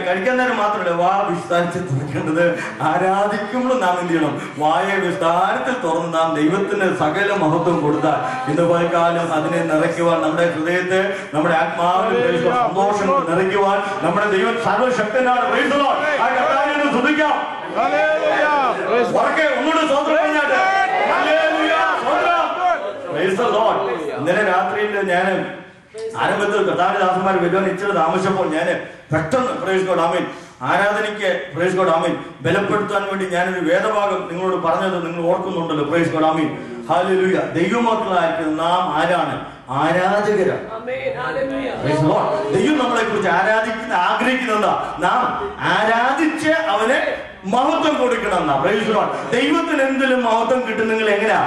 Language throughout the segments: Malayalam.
കഴിക്കാൻ നേരം മാത്രമല്ല വാ വിസ്താരിച്ച് തുറക്കേണ്ടത് ആരാധിക്കുമ്പോൾ നാം എന്ത് ചെയ്യണം വായെ വിസ്താരത്തിൽ തുറന്ന് നാം ദൈവത്തിന് സകല മഹത്വം കൊടുത്താൽ ഇന്ന് കാലം അതിനെ നിറയ്ക്കുവാൻ നമ്മുടെ ഹൃദയത്തെ നമ്മുടെ ആത്മാവിന് praise God, സന്തോഷം കൊണ്ട് നിറയ്ക്കുവാൻ നമ്മുടെ ദൈവം സർവശക്തനാണ് praise the Lord. ആ കർത്താവിനെ ഒന്ന് സ്തുതിക്കാം ഉറക്കെ ഒന്നുകൂടെ സ്വന്തം കഴിഞ്ഞാട്ട് Hallelujah. സ്വന്തം. Praise the Lord. ഇന്നലെ രാത്രിയിൽ ഞാൻ ആരംഭത്തിൽ കഥാവിദാസന്മാർ വരുവാൻ ഇച്ചിരി താമസിച്ചപ്പോൾ ഞാൻ പെട്ടെന്ന് പ്രേസ് ഗോഡ് ആമീൻ ആരാധനയ്ക്ക് പ്രേസ് ഗോഡ് ആമീൻ ബലപ്പെടുത്താൻ വേണ്ടി ഞാനൊരു വേദഭാഗം നിങ്ങളോട് പറഞ്ഞത് നിങ്ങൾ ഓർക്കുന്നുണ്ടല്ലോ പ്രേസ് ഗോഡ് ആമീൻ ഹാലലുയ ദൈവമക്കളായിരിക്കുന്ന നാം ആരാണ് ആരാധകരാണ് Praise the Lord. ദൈവം നമ്മളെ കുറിച്ച് ആരാധിക്കുന്ന ആഗ്രഹിക്കുന്ന നാം ആരാധിച്ച് അവന് മഹത്വം കൊടുക്കണം എന്നാ Praise the Lord. ദൈവത്തിന് എന്തെങ്കിലും മഹത്വം കിട്ടുന്നെങ്കിൽ എങ്ങനെയാ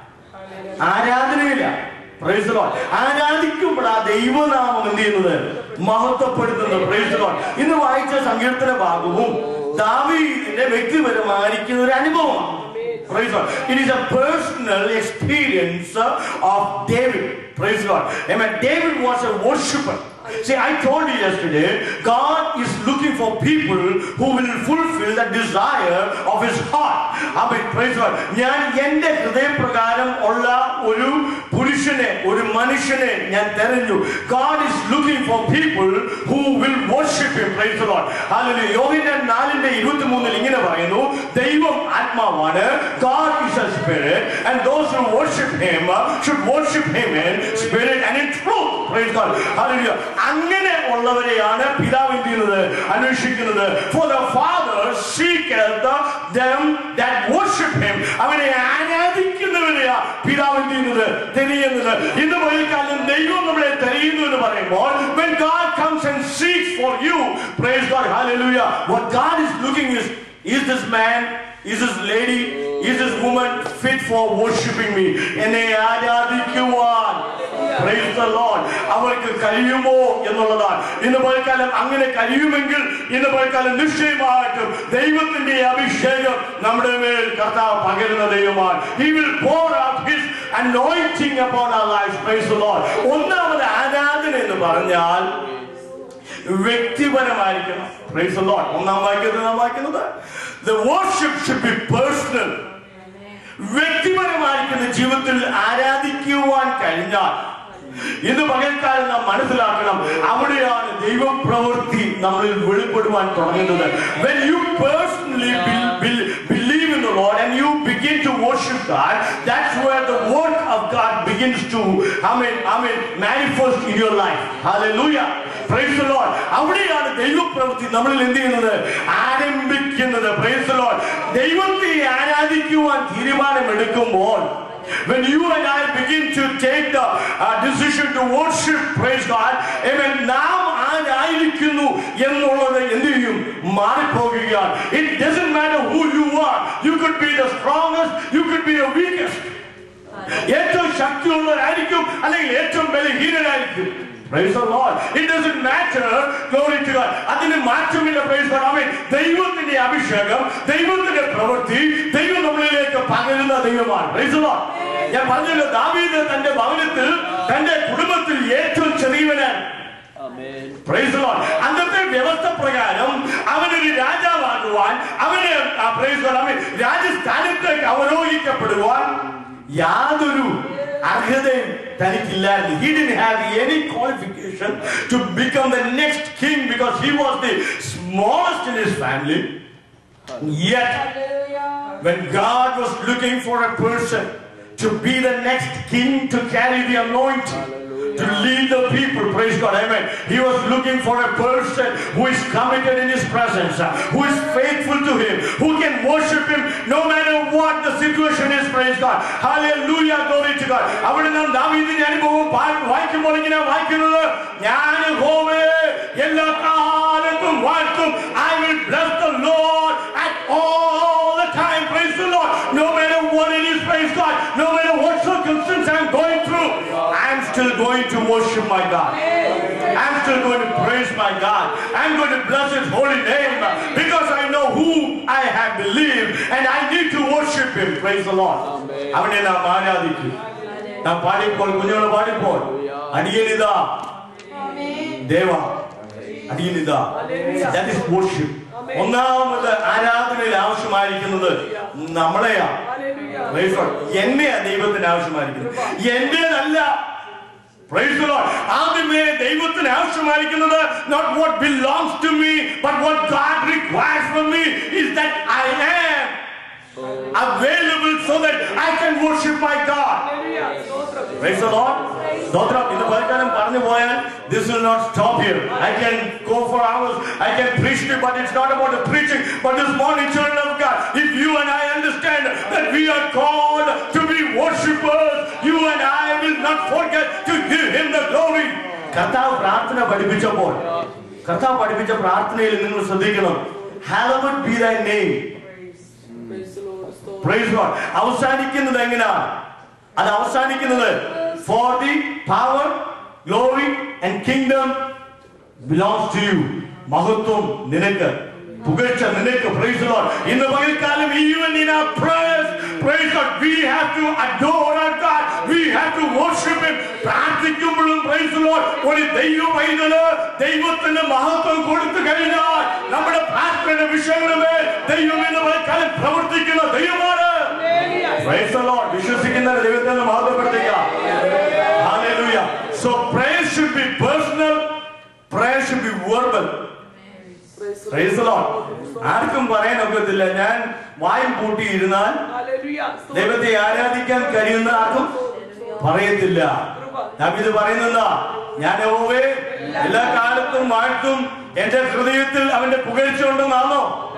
ആരാധനയില്ല Praise the Lord. ആരാധിക്കുമ്പോൾ ആ ദൈവനാമം എന്ത് ചെയ്യുന്നത് മഹത്വപ്പെടുത്തുന്നത് Praise the Lord. ഇന്ന് വായിച്ച സങ്കീർത്തന ഭാഗവും ദാവീദിന്റെ വ്യക്തിപരമായിരിക്കുന്ന ഒരു അനുഭവമാണ് Praise God. It is a personal experience uh, of David. Praise God. Amen. David was a worshipper. See, I told you yesterday, God is looking for people who will fulfill the desire of his heart. Amen. Praise God. ഞാൻ എന്റെ ഹൃദയപ്രകാരം ഉള്ള ഒരു പുരുഷനെ ഒരു മനുഷ്യനെ ഞാൻ തെരഞ്ഞു God is looking for people who will worship him. Praise the Lord. Hallelujah. യോഹന്നാൻ നാലിന്റെ ഇരുപത്തിമൂന്നിൽ ഇങ്ങനെ പറയുന്നു ദൈവം ആത്മാവാണ് God is a spirit and those who worship him uh, should worship him in spirit and in truth. Praise God. Hallelujah. അങ്ങനെ ഉള്ളവരെയാണ് പിതാവ് എന്ത് ചെയ്യുന്നത് അന്വേഷിക്കുന്നത് For the Father seeketh them that worship him. അവനെ ആരാധിക്കുന്നവരെയാ പിതാവ് എന്ത് ചെയ്യുന്നത് തിരിയുന്നത് ഇന്ന് പോയിക്കാലം ദൈവം നമ്മളെ തിരയുന്നു എന്ന് പറയുമ്പോൾ when God comes and seeks for you praise God hallelujah what God is looking is is this man is this lady is this woman fit for worshiping me എന്നെ ആരാധിക്കുവാൻ Praise the Lord. അവർക്ക് കഴിയുമോ എന്നുള്ളതാണ് ഇന്ന് പോയിക്കാലം അങ്ങനെ കഴിയുമെങ്കിൽ ഇന്ന് പോയിക്കാലം നിശ്ചയമായിട്ടും ദൈവത്തിന്റെ അഭിഷേകം നമ്മുടെ മേൽ കർത്താവ് പകരുന്ന ദൈവമാണ് He will pour out his anointing upon our lives. Praise the Lord. ഒന്നാമത് ആരാധന എന്ന് പറഞ്ഞാൽ വ്യക്തിപരമായിരിക്കണം Praise the Lord. ഒന്നാം വാക്യത്തിൽ നാം വായിക്കുന്നത് The worship should be personal. വ്യക്തിപരമായിരിക്കുന്ന ജീവിതത്തിൽ ആരാധിക്കുവാൻ കഴിഞ്ഞാൽ ഇന്ന് പകൽക്കാലം നാം മനസ്സിലാക്കണം അവിടെയാണ് ദൈവപ്രവൃത്തി നമ്മളിൽ വെളിപ്പെടുവാൻ തുടങ്ങുന്നത് when you personally be- be- believe in the Lord and you begin to worship God that's where the work of God begins to I mean I mean manifest in your life hallelujah praise the Lord അവിടെയാണ് ദൈവപ്രവൃത്തി നമ്മളിൽ എന്ത് ചെയ്യുന്നത് ആരംഭിക്കുന്നത് praise the Lord ദൈവത്തെ ആരാധിക്കുവാൻ തീരുമാനമെടുക്കുമ്പോൾ When you and I begin to take the uh, decision to worship, praise God, amen, നാം ആരായിരിക്കുന്നു എന്നുള്ളത് എന്ത് ചെയ്യും മാറിപ്പോകുകയാണ് It doesn't matter who you are. You could be the strongest, you could be the weakest. ഏറ്റവും ശക്തിയുള്ളവരായിരിക്കും അല്ലെങ്കിൽ ഏറ്റവും ബലഹീനരായിരിക്കും Praise the Lord. It doesn't matter. Glory to God. അതിന് മാറ്റമില്ല പ്രൈസ് God. ആമേൻ. ദൈവത്തിന്റെ അഭിഷേകം ദൈവത്തിന്റെ പ്രവൃത്തി ദൈവം നമ്മളിലേക്ക് പകരുന്ന ദൈവമാണ് Praise the Lord. ഞാൻ പറഞ്ഞല്ലോ ദാവീദ് തന്റെ ഭവനത്തിൽ തന്റെ കുടുംബത്തിൽ ഏറ്റവും ചെറിയവനാണ് Praise the Lord. അന്നത്തെ വ്യവസ്ഥ പ്രകാരം അവനൊരു രാജാവാകുവാൻ അവന് ആ, praise God, അവൻ രാജസ്ഥാനത്തേക്ക് അവരോഹിക്കപ്പെടുവാൻ യാതൊരു അർഹതയും തനിക്കില്ലായിരുന്നു he didn't have any qualification to become the next king because he was the smallest in his family yet when God was looking for a person to be the next king to carry the anointing, to lead the people, praise God, amen. He was looking for a person who is committed in his presence, uh, who is faithful to him, who can worship him no matter what the situation is, praise God. Hallelujah, glory to God. അവിടെ നാം ദാവീദിന്റെ അനുഭവം പാ- വായിക്കുമ്പോൾ ഇങ്ങനെ വായിക്കുന്നത് ഞാൻ യഹോവയെ എല്ലാ കാലത്തും വാഴ്ത്തും I will bless the Lord at all the time. Praise the Lord. No matter what it is, praise God. No matter what circumstance I'm going through, I'm still going to worship my God. I'm still going to praise my God. I'm going to bless His holy name because I know who I have believed and I need to worship Him. Praise the Lord. അവനെ നാം ആരാധിക്കും നാം പാടിപ്പോൾ കുഞ്ഞുങ്ങൾ പാടിപ്പോൾ അടിയനിതാ ദേവ അടിയുന്നിതാ ദാറ്റ് ഇസ് worship ഒന്നാമത് ആരാധനയിൽ ആവശ്യമായിരിക്കുന്നത് നമ്മളെയാ Praise God. എന്നെയാ ദൈവത്തിന് ആവശ്യമായിരിക്കുന്നത് എന്റേതല്ല Praise the Lord. ആദ്യമേ ദൈവത്തിന് ആവശ്യമായിരിക്കുന്നത് not what belongs to me but what God requires from me is that I am available so that I can worship my God. Praise the Lord. സ്തോത്രം ഇന്ന് പലക്കാലം പറഞ്ഞു പോയാൽ this will not stop here. I can go for hours. I can preach to you, but it's not about the preaching. But this morning, children of God, if you and I understand that we are called to be worshippers, you and I will not forget to give Him the glory. കർത്താവ് പ്രാർത്ഥന പഠിപ്പിച്ചപ്പോൾ കർത്താവ് പഠിപ്പിച്ച പ്രാർത്ഥനയിൽ നിങ്ങൾ ശ്രദ്ധിക്കണം hallowed be thy name praise God അവസാനിക്കുന്നത് എങ്ങനെയാണ് അത് അവസാനിക്കുന്നത് for the power glory and kingdom belongs to you മഹത്വം നിനക്ക് പുകഴ്ച നിനക്ക് പ്രൈസ് ലോർഡ് ഇന്ന് പകൽക്കാലം even in our prayers praise God we have to adore our God we have to worship him പ്രാർത്ഥിക്കുമ്പോഴും പ്രൈസ് ലോർഡ് ഒരു ദൈവ പൈതല് ദൈവത്തിന് മഹത്വം കൊടുത്തു കഴിഞ്ഞാൽ നമ്മുടെ പ്രാർത്ഥന വിഷയങ്ങളുമേ ദൈവം ഇന്ന് പകൽക്കാലം പ്രവർത്തിക്കുന്ന ദൈവമാണ് Praise the Lord. വിശ്വസിക്കുന്ന ദൈവത്തെ മഹത്വപ്പെടുത്തുക Hallelujah. So prayer should be personal. Prayer should be verbal. Praise the Lord. ആർക്കും പറയാൻ ഒക്കത്തില്ല ഞാൻ വായും പൂട്ടി ഇരുന്നാൽ ദൈവത്തെ ആരാധിക്കാൻ കഴിയുന്ന ആർക്കും പറയത്തില്ല ദാവീദ് പറയുന്നതാ ഞാൻ യഹോവേ എല്ലാ കാലത്തും വാഴ്ത്തും എന്റെ ഹൃദയത്തിൽ അവന്റെ പുകഴ്ച ഉണ്ടെന്നാണോ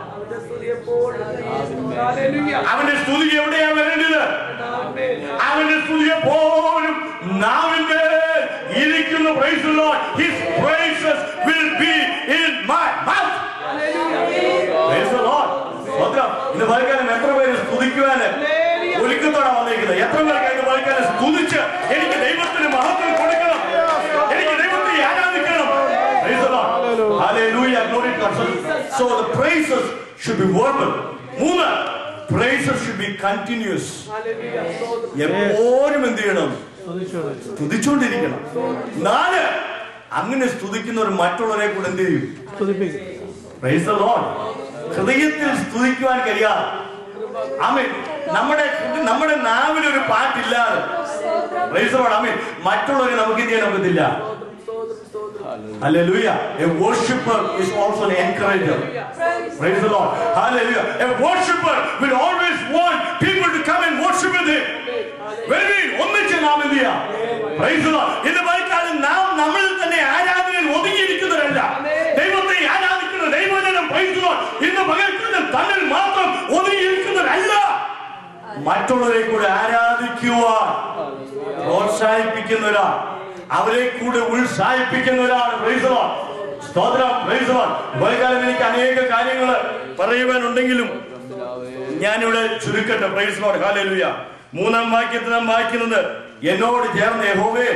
അവന്റെ സ്തുതി എവിടെയാ വരേണ്ടത് അവന്റെ സ്തുതി എപ്പോഴും നാവിന്റെ ഇരിക്കുന്ന praise Lord his praises will be in my mouth praise the Lord സ്തോത്രം ഇന്ന് പലക്കാലം എത്ര പേര് സ്തുതിക്കുവാന് ഒരുക്കത്തോടെ വന്നിരിക്കുന്നത് എത്ര പേർക്ക് ഇന്ന് പലക്കാലം സ്തുതിച്ച് എനിക്ക് ദൈവത്തിന് മഹത്വം കൊടുക്കണം എനിക്ക് ദൈവത്തെ ആരാധിക്കണം Praise the Lord. Hallelujah. Glory to God. So the praises should be verbal. മൂന്ന് praises should be continuous. എപ്പോഴും എന്ത് ചെയ്യണം സ്തുതിച്ചുകൊണ്ടിരിക്കണം നാല് അങ്ങനെ സ്തുതിക്കുന്നവർ മറ്റുള്ളവരെ കൂടെ എന്ത് ചെയ്യും Praise the Lord. ഹൃദയത്തിൽ സ്തുതിക്കുവാൻ കഴിയാതെ ആമേൻ നമ്മുടെ നമ്മുടെ നാവിൽ ഒരു പാട്ടില്ലാതെ Praise the Lord. ആമേൻ മറ്റുള്ളവരെ നമുക്ക് എന്ത് ചെയ്യാൻ ഒക്കത്തില്ല Hallelujah. A worshipper is also an encourager. Praise the Lord. Hallelujah. A worshipper will always want people to come and worship with him. വരുവീൻ ഒന്നിച്ച് നാം എന്ത് ചെയ്യാം Praise the Lord. ഇന്ന് പലക്കാലം നാം നമ്മളിൽ തന്നെ ആരാധനയിൽ ഒതുങ്ങിയിരിക്കുന്നവരല്ല ദൈവത്തെ ആരാധിക്കുന്ന ദൈവജനം Praise the Lord. ഇന്ന് പകൽക്കാലം തന്നിൽ മാത്രം ഒതുങ്ങിയിരിക്കുന്നവരല്ല മറ്റുള്ളവരെ കൂടെ ആരാധിക്കുവാൻ പ്രോത്സാഹിപ്പിക്കുന്നവരാ അവരെ കൂടെ ഉത്സാഹിപ്പിക്കുന്നവരാണ് Praise the Lord. സ്തോത്രം Praise the Lord. പലകാലം എനിക്ക് അനേക കാര്യങ്ങൾ പറയുവാനുണ്ടെങ്കിലും ഞാനിവിടെ ചുരുക്കട്ടെ പ്രൈസ് ലോഡ് ഹാലലുയ മൂന്നാം വാക്യത്തിൽ നാം വായിക്കുന്നത് എന്നോട് ചേർന്ന് യഹോവേ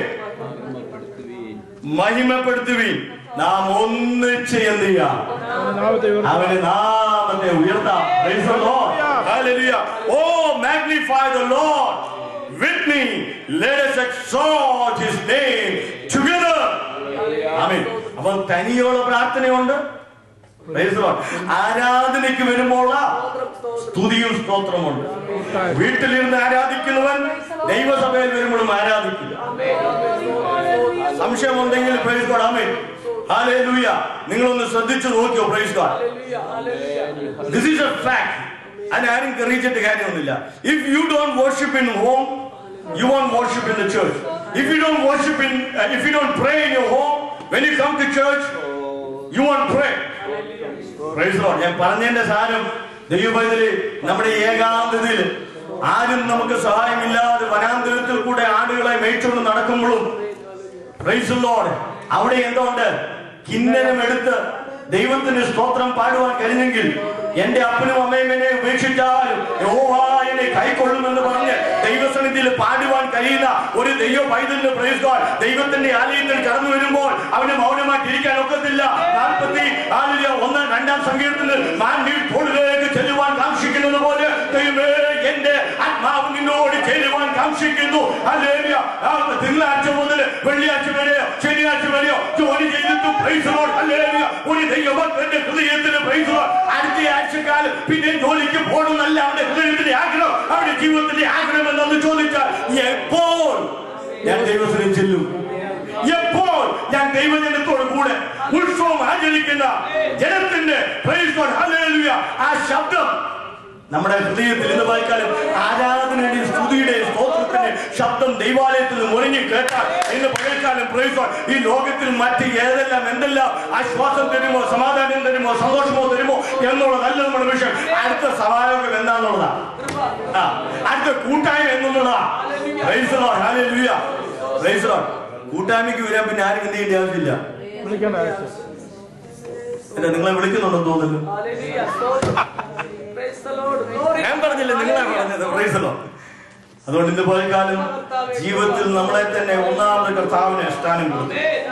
മഹിമപ്പെടുത്തുവീൻ നാം ഒന്നിച്ച് എന്ത് ചെയ്യാം അവന്റെ നാമത്തെ ഉയർത്താം Praise the Lord. Hallelujah. Oh, magnify the Lord with me. Let us exalt his name together. ആമേൻ. അപ്പോൾ തനിയുള്ള പ്രാർത്ഥനയുണ്ട് Praise the Lord. ആരാധനയ്ക്ക് വരുമ്പോൾ സ്തുതിയും സ്തോത്രമുണ്ട് വീട്ടിലിരുന്ന് ആരാധിക്കുന്നവൻ ദൈവസഭയിൽ വരുമ്പോഴും ആരാധിക്കുക സംശയമുണ്ടെങ്കിൽ പ്രൈസ് ഗോഡ് ആമേൻ ഹാലേലൂയ നിങ്ങളൊന്ന് ശ്രദ്ധിച്ചു നോക്കിയോ praise God this is a fact അതിന് ആരും കറിയിച്ചിട്ട് കാര്യമൊന്നുമില്ല if you don't worship in home you won't worship in the church if you don't worship in if you don't pray in your home when you come to church you won't pray praise Lord ഞാൻ പറഞ്ഞതിന്റെ സാരം ദൈവപൈതല് നമ്മുടെ ഏകാന്തതയിൽ ആരും നമുക്ക് സഹായമില്ലാതെ വനാന്തരത്തിൽ കൂടെ ആടുകളെ മേയിച്ചുകൊണ്ട് നടക്കുമ്പോഴും പ്രൈസ് ലോർഡ് അവിടെ എന്തുകൊണ്ട് കിന്നരം എടുത്ത് ദൈവത്തിന് സ്തോത്രം പാടുവാൻ കഴിഞ്ഞെങ്കിൽ എന്റെ അപ്പനും അമ്മയും എന്നെ ഉപേക്ഷിച്ചാലും യഹോവ എന്നെ കൈക്കൊള്ളുമെന്ന് പറഞ്ഞ് ദൈവസന്നിധിയിൽ പാടുവാൻ കഴിയുന്ന ഒരു ദൈവ പൈതലിന് പ്രൈസ് ഗോഡ് ദൈവത്തിന്റെ ആലയത്തിൽ കടന്നു വരുമ്പോൾ അവന് മൗനമായിട്ട് ഇരിക്കാൻ ഒക്കത്തില്ല നാൽപ്പത്തി ആലിയ ഒന്ന് രണ്ടാം സങ്കീർത്തനത്തിൽ മാൻ തോളിലേക്ക് ചെല്ലുവാൻ കാക്ഷിക്കുന്നത് പോലെ ദൈവമേ എന്റെ ആത്മാവ് നിന്നോട് ചേരുവാൻ കാക്ഷിക്കുന്നു ഹല്ലേലൂയ ആ, തിങ്കളാഴ്ച മുതൽ വെള്ളിയാഴ്ച വരെയോ ശനിയാഴ്ച വരെയോ ജോലി ചെയ്തിട്ട് പ്രൈസ് ലോഡ് ഹല്ലേലൂയ ഒരു ദൈവഭക്തന്റെ ഹൃദയത്തിന് പ്രൈസ് ലോഡ് അടുത്ത ആഴ്ചക്കാലം പിന്നെ ജോലിക്ക് പോകണമെന്നല്ല അവന്റെ ഹൃദയത്തിന്റെ ആഗ്രഹം അവന്റെ ജീവിതത്തിന്റെ ആഗ്രഹം എന്നൊന്ന് ചോദിച്ചാൽ എപ്പോൾ ഞാൻ ദൈവത്തിനും ചെല്ലും എപ്പോൾ ഞാൻ ദൈവജനത്തോട് കൂടെ ഉത്സവം ആചരിക്കുന്ന ജനത്തിന്റെ praise God, hallelujah, ആ ശബ്ദം നമ്മുടെ ഹൃദയത്തിൽ ഇന്ന് വായിക്കാലും ആരാധനയുടെ സ്തുതിയുടെ സ്തോത്രത്തിന്റെ ശബ്ദം ദൈവാലയത്തിൽ നിന്ന് മുറിഞ്ഞു കേട്ടാൽ ഇന്ന് പകൽക്കാലം praise God, ഈ ലോകത്തിൽ മറ്റ് ഏതെല്ലാം എന്തെല്ലാം ആശ്വാസം തരുമോ സമാധാനം തരുമോ സന്തോഷമോ തരുമോ എന്നുള്ളതല്ല നമ്മുടെ വിഷയം അടുത്ത സമായോഗം എന്താണെന്നുള്ളതാ ആ, അടുത്ത കൂട്ടായ്മ എന്നുള്ളതാ Praise the Lord, hallelujah. Praise the Lord. കൂട്ടായ്മയ്ക്ക് വരാൻ പിന്നെ ആരും എന്ത് ചെയ്യേണ്ട ആവശ്യമില്ല വിളിക്കേണ്ട ആവശ്യം എന്താ നിങ്ങളെ വിളിക്കുന്നുണ്ടെന്ന് തോന്നുന്നു Hallelujah. Stotram. Praise the Lord. Glory. ഞാൻ പറഞ്ഞില്ല നിങ്ങളെ പറഞ്ഞത് Praise the Lord. അതുകൊണ്ട് ഇന്ന് പോയ കാലം ജീവിതത്തിൽ നമ്മളെ തന്നെ ഒന്നാമത് കർത്താവിനെ സ്ഥാനം കൊടുത്തു Amen.